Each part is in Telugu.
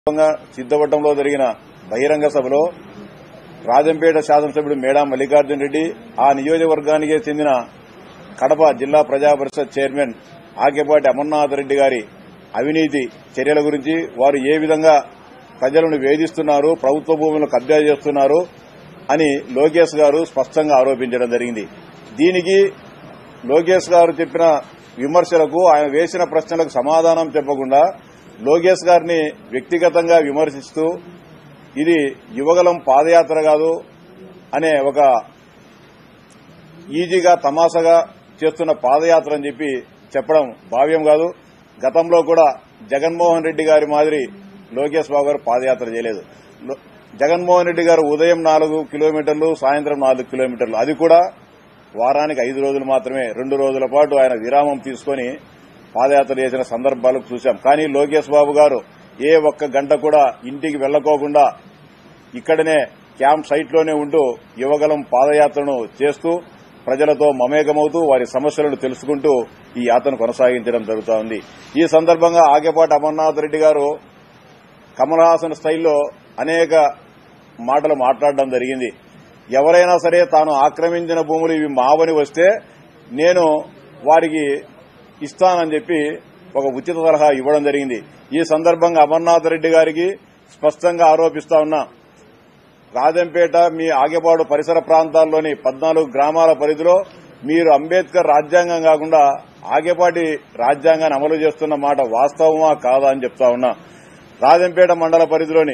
సందర్భంగా సిద్దవటంలో జరిగిన బహిరంగ సభలో రాజంపేట శాసనసభ్యుడు మేడా మల్లికార్జున రెడ్డి ఆ నియోజకవర్గానికే చెందిన కడప జిల్లా ప్రజా పరిషత్ చైర్మన్ ఆకేపాటి అమర్నాథ్ రెడ్డి గారి అవినీతి చర్యల గురించి వారు ఏ విధంగా ప్రజలను వేధిస్తున్నారు ప్రభుత్వ భూములను కబ్జా చేస్తున్నారు అని లోకేష్ గారు స్పష్టంగా ఆరోపించడం జరిగింది దీనికి లోకేష్ గారు చెప్పిన విమర్శలకు ఆయన వేసిన ప్రశ్నలకు సమాధానం చెప్పకుండా లోకేష్ గారిని వ్యక్తిగతంగా విమర్శిస్తూ ఇది యువగలం పాదయాత్ర కాదు అనే ఒక ఈజీగా తమాషాగా చేస్తున్న పాదయాత్ర అని చెప్పి చెప్పడం భావ్యం కాదు గతంలో కూడా జగన్మోహన్ రెడ్డి గారి మాదిరి లోకేష్ బాబు గారు పాదయాత్ర చేయలేదు లో- జగన్మోహన్ రెడ్డి గారు ఉదయం నాలుగు కిలోమీటర్లు సాయంత్రం నాలుగు కిలోమీటర్లు అది కూడా వారానికి ఐదు రోజులు మాత్రమే రెండు రోజుల పాటు ఆయన విరామం తీసుకొని పాదయాత్ర చేసిన సందర్భాలు చూశాం కానీ లోకేష్ బాబు గారు ఏ ఒక్క గంట కూడా ఇంటికి వెళ్లకోకుండా ఇక్కడనే క్యాంప్ సైట్లోనే ఉంటూ యువగలం పాదయాత్రను చేస్తూ ప్రజలతో మమేకమవుతూ వారి సమస్యలను తెలుసుకుంటూ ఈ యాత్రను కొనసాగించడం జరుగుతూ ఉంది ఈ సందర్భంగా ఆకేపాటి అమర్నాథ్ రెడ్డి గారు కమల్ హాసన్ స్టైల్లో అనేక మాటలు మాట్లాడడం జరిగింది ఎవరైనా సరే తాను ఆక్రమించిన భూములు ఇవి మావని వస్తే నేను వారికి ఇస్తానని చెప్పి ఒక ఉచిత సలహా ఇవ్వడం జరిగింది ఈ సందర్భంగా అమర్నాథ్ రెడ్డి గారికి స్పష్టంగా ఆరోపిస్తా ఉన్నా రాజంపేట మీ ఆగేపాడు పరిసర ప్రాంతాల్లోని పద్నాలుగు గ్రామాల పరిధిలో మీరు అంబేద్కర్ రాజ్యాంగం కాకుండా ఆగేపాటి రాజ్యాంగాన్ని అమలు చేస్తున్న మాట వాస్తవమా కాదా అని చెప్తా ఉన్నా రాజంపేట మండల పరిధిలోని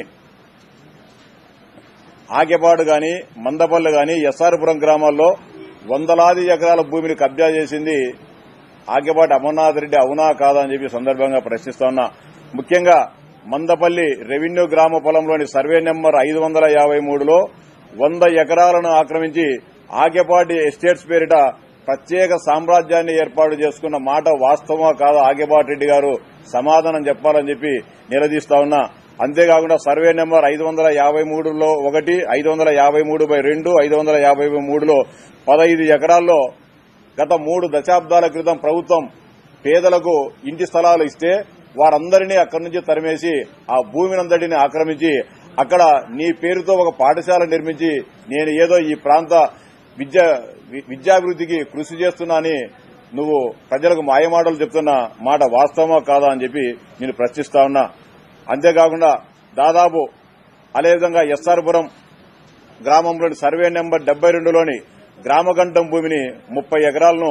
ఆగేపాడు గాని మందపల్లి గాని ఎస్ఆర్పురం గ్రామాల్లో వందలాది ఎకరాల భూమిని కబ్జా చేసింది ఆగేపాటి అమర్నాథ్ రెడ్డి అవునా కాదా అని చెప్పి సందర్భంగా ప్రశ్నిస్తా ఉన్నా ముఖ్యంగా మందపల్లి రెవెన్యూ గ్రామ పొలంలోని సర్వే నెంబర్ ఐదు వందల యాభై మూడులో వంద ఎకరాలను ఆక్రమించి ఆగేపాటి ఎస్టేట్స్ పేరిట ప్రత్యేక సామ్రాజ్యాన్ని ఏర్పాటు చేసుకున్న మాట వాస్తవమా కాదా ఆగేపాటి రెడ్డి గారు సమాధానం చెప్పాలని చెప్పి నిలదీస్తా ఉన్నా అంతేకాకుండా సర్వే నెంబర్ ఐదు వందల యాభై మూడులో ఒకటి ఐదు వందల యాభై మూడు బై రెండు ఐదు వందల యాభై మూడులో పదహైదు ఎకరాల్లో గత మూడు దశాబ్దాల క్రితం ప్రభుత్వం పేదలకు ఇంటి స్థలాలు ఇస్తే వారందరినీ అక్కడి నుంచి తరిమేసి ఆ భూమినంతటిని ఆక్రమించి అక్కడ నీ పేరుతో ఒక పాఠశాల నిర్మించి నేను ఏదో ఈ ప్రాంత విద్య వి- విద్యాభివృద్ధికి కృషి చేస్తున్నా అని నువ్వు ప్రజలకు మాయమాటలు చెప్తున్న మాట వాస్తవమా కాదా అని చెప్పి నేను ప్రశ్నిస్తా ఉన్నా అంతేకాకుండా దాదాపు అదేవిధంగా ఎస్ఆర్పురం గ్రామంలోని సర్వే నెంబర్ డెబ్బై రెండులోని గ్రామగంటం భూమిని ముప్పై ఎకరాలను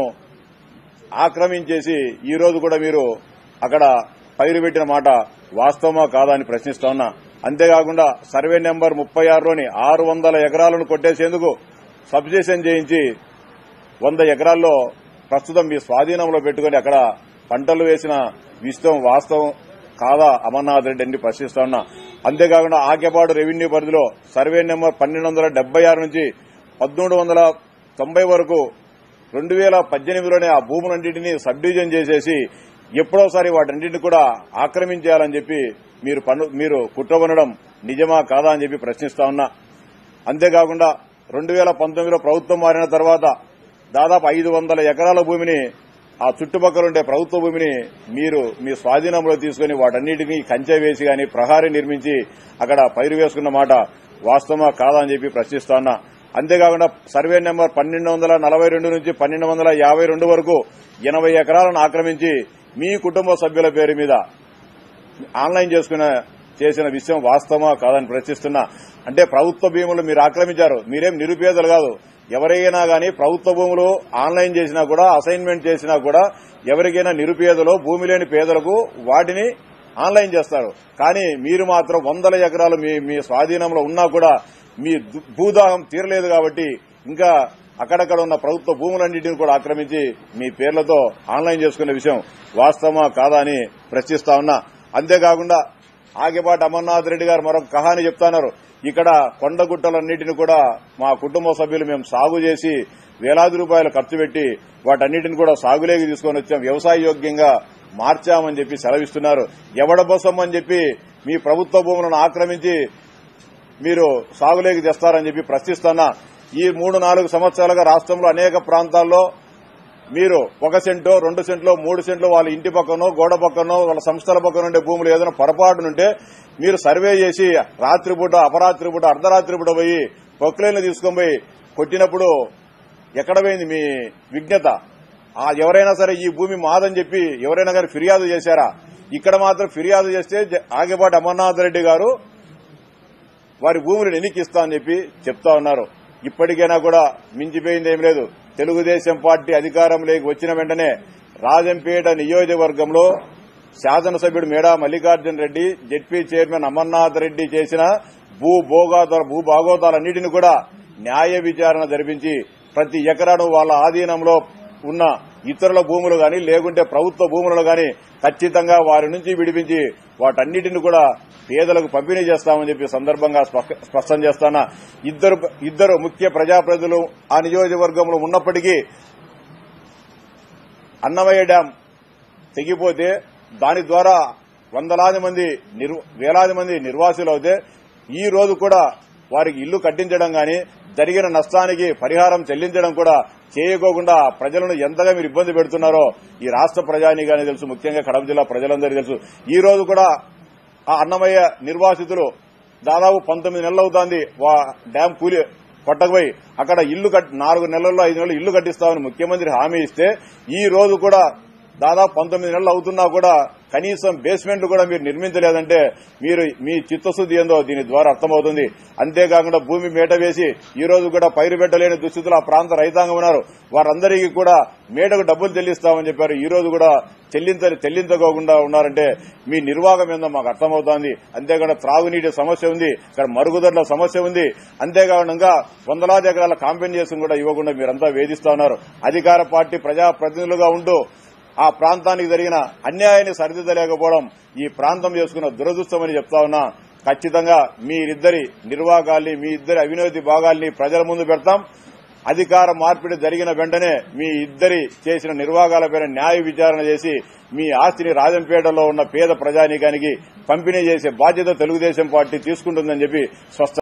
ఆక్రమించేసి ఈ రోజు కూడా మీరు అక్కడ పైరు పెట్టిన మాట వాస్తవమా కాదా అని ప్రశ్నిస్తా ఉన్నా అంతేకాకుండా సర్వే నెంబర్ ముప్పై ఆరులోని ఆరు వందల ఎకరాలను కొట్టేసేందుకు సబ్జెషన్ చేయించి వంద ఎకరాల్లో ప్రస్తుతం మీ స్వాధీనంలో పెట్టుకుని అక్కడ పంటలు వేసిన విషయం వాస్తవం కాదా అమర్నాథ్ రెడ్డి అని ప్రశ్నిస్తా ఉన్నా అంతేకాకుండా ఆకేపాడు రెవెన్యూ పరిధిలో సర్వే నెంబర్ పన్నెండు వందల డెబ్బై ఆరు నుంచి పదమూడు వందల తొంభై వరకు రెండు వేల పద్దెనిమిదిలోనే ఆ భూములన్నింటినీ సబ్ డివిజన్ చేసేసి ఎప్పుడోసారి వాటన్నింటిని కూడా ఆక్రమించేయాలని చెప్పి మీరు పన్ను మీరు కుట్రవనడం నిజమా కాదా అని చెప్పి ప్రశ్నిస్తా ఉన్నా అంతేకాకుండా రెండు వేల పంతొమ్మిదిలో ప్రభుత్వం మారిన తర్వాత దాదాపు ఐదు వందల ఎకరాల భూమిని ఆ చుట్టుపక్కల ఉండే ప్రభుత్వ భూమిని మీరు మీ స్వాధీనంలో తీసుకుని వాటన్నిటినీ కంచె వేసి గాని ప్రహారీ నిర్మించి అక్కడ పైరు వేసుకున్న మాట వాస్తవమా కాదా అని చెప్పి ప్రశ్నిస్తా ఉన్నా అంతేకాకుండా సర్వే నెంబర్ పన్నెండు వందల నలభై రెండు నుంచి పన్నెండు వందల యాభై రెండు వరకు ఎనభై ఎకరాలను ఆక్రమించి మీ కుటుంబ సభ్యుల పేరు మీద ఆన్లైన్ చేసుకున్న చేసిన విషయం వాస్తవమా కాదని ప్రశ్నిస్తున్నా అంటే ప్రభుత్వ భూములు మీరు ఆక్రమించారు మీరేం నిరుపేదలు కాదు ఎవరైనా గానీ ప్రభుత్వ భూములు ఆన్లైన్ చేసినా కూడా అసైన్మెంట్ చేసినా కూడా ఎవరికైనా నిరుపేదలు భూమి లేని పేదలకు వాటిని ఆన్లైన్ చేస్తారు కానీ మీరు మాత్రం వందల ఎకరాలు మీ మీ స్వాధీనంలో ఉన్నా కూడా మీ దు- భూదాహం తీరలేదు కాబట్టి ఇంకా అక్కడక్కడ ఉన్న ప్రభుత్వ భూములన్నింటినీ కూడా ఆక్రమించి మీ పేర్లతో ఆన్లైన్ చేసుకునే విషయం వాస్తవమా కాదా అని ప్రశ్నిస్తా ఉన్నా అంతేకాకుండా ఆగేపాటి అమర్నాథ్ రెడ్డి గారు మరొక కహాని చెప్తున్నారు ఇక్కడ కొండగుట్టలన్నిటిని కూడా మా కుటుంబ సభ్యులు మేము సాగు చేసి వేలాది రూపాయలు ఖర్చు పెట్టి వాటన్నిటిని కూడా సాగులేకి తీసుకొని వచ్చాం వ్యవసాయ యోగ్యంగా మార్చామని చెప్పి సెలవిస్తున్నారు ఎవడబోసం అని చెప్పి మీ ప్రభుత్వ భూములను ఆక్రమించి మీరు సాగులేకి తెస్తారని చెప్పి ప్రశ్నిస్తున్నా ఈ మూడు నాలుగు సంవత్సరాలుగా రాష్ట్రంలో అనేక ప్రాంతాల్లో మీరు ఒక సెంటో రెండు సెంట్లో మూడు సెంట్లో వాళ్ళ ఇంటి పక్కనో గోడ పక్కనో వాళ్ళ సంస్థల పక్కన ఉండే భూములు ఏదైనా పొరపాటునుంటే మీరు సర్వే చేసి రాత్రిపూట అపరాత్రి పూట అర్ధరాత్రి పూట పోయి పొక్లైన్లు తీసుకొని పోయి కొట్టినప్పుడు ఎక్కడ పోయింది మీ విజ్ఞత ఆ ఎవరైనా సరే ఈ భూమి మాదని చెప్పి ఎవరైనా కానీ ఫిర్యాదు చేశారా ఇక్కడ మాత్రం ఫిర్యాదు చేస్తే జ- ఆగేపాటి అమర్నాథ్ రెడ్డి గారు వారి భూములను ఎన్నికి ఇస్తా అని చెప్పి చెప్తా ఉన్నారు ఇప్పటికైనా కూడా మించిపోయింది ఏం లేదు తెలుగుదేశం పార్టీ అధికారంలోకి వచ్చిన వెంటనే రాజంపేట నియోజకవర్గంలో శాసనసభ్యుడు మేడా మల్లికార్జున రెడ్డి జెడ్పీ చైర్మన్ అమర్నాథ్ రెడ్డి చేసిన భూ భోగాతాల భూ భాగోతాలన్నిటిని కూడా న్యాయ విచారణ జరిపించి ప్రతి ఎకరాను వాళ్ళ ఆధీనంలో ఉన్న ఇతరుల భూములు గాని లేకుంటే ప్రభుత్వ భూములను గాని ఖచ్చితంగా వారి నుంచి విడిపించి వాటన్నిటిని కూడా పేదలకు పంపిణీ చేస్తామని చెప్పి సందర్భంగా స్పష్ట- స్పష్టం చేస్తానా ఇద్దరు ఇద్దరు ముఖ్య ప్రజాప్రతినిధులు ఆ నియోజకవర్గంలో ఉన్నప్పటికీ అన్నమయ్య డ్యాం తెగిపోతే దాని ద్వారా వందలాది మంది నిర్- వేలాది మంది నిర్వాసులు అవుతే ఈ రోజు కూడా వారికి ఇల్లు కట్టించడం గాని జరిగిన నష్టానికి పరిహారం చెల్లించడం కూడా చేయకోకుండా ప్రజలను ఎంతగా మీరు ఇబ్బంది పెడుతున్నారో ఈ రాష్ట్ర ప్రజానీగానే తెలుసు ముఖ్యంగా కడప జిల్లా ప్రజలందరికీ తెలుసు ఈ రోజు కూడా ఆ అన్నమయ్య నిర్వాసితులు దాదాపు పంతొమ్మిది నెలలు అవుతోంది వా- డ్యాం కూలి కొట్టకపోయి అక్కడ ఇల్లు కట్ నాలుగు నెలల్లో ఐదు నెలలు ఇల్లు కట్టిస్తామని ముఖ్యమంత్రి హామీ ఇస్తే ఈ రోజు కూడా దాదాపు పంతొమ్మిది నెలలు అవుతున్నా కూడా కనీసం బేస్మెంట్ కూడా మీరు నిర్మించలేదంటే మీరు మీ చిత్తశుద్ది ఏందో దీని ద్వారా అర్థమవుతుంది అంతేకాకుండా భూమి మేట వేసి ఈ రోజు కూడా పైరు పెట్టలేని దుస్థితులు ఆ ప్రాంత రైతాంగం ఉన్నారు వారందరికీ కూడా మేటకు డబ్బులు చెల్లిస్తామని చెప్పారు ఈ రోజు కూడా చెల్లించ చెల్లించకోకుండా ఉన్నారంటే మీ నిర్వాహకం ఏందో మాకు అర్థమవుతోంది అంతేకాకుండా త్రాగునీటి సమస్య ఉంది ఇక్కడ మరుగుదొడ్ల సమస్య ఉంది అంతేకాకుండా వందలాది ఎకరాల కాంపెన్సేషన్ కూడా ఇవ్వకుండా మీరంతా వేధిస్తా ఉన్నారు అధికార పార్టీ ప్రజాప్రతినిధులుగా ఉంటూ ఆ ప్రాంతానికి జరిగిన అన్యాయాన్ని సరిదిద్దలేకపోవడం ఈ ప్రాంతం చేసుకున్న దురదృష్టమని చెప్తా ఉన్నా ఖచ్చితంగా మీరిద్దరి నిర్వాహకాల్ని మీ ఇద్దరి అవినీతి భాగాల్ని ప్రజల ముందు పెడతాం అధికార మార్పిడి జరిగిన వెంటనే మీ ఇద్దరి చేసిన నిర్వాహాలపైన న్యాయ విచారణ చేసి మీ ఆస్తిని రాజంపేటలో ఉన్న పేద ప్రజానీకానికి పంపిణీ చేసే బాధ్యత తెలుగుదేశం పార్టీ తీసుకుంటుందని చెప్పి స్పష్టం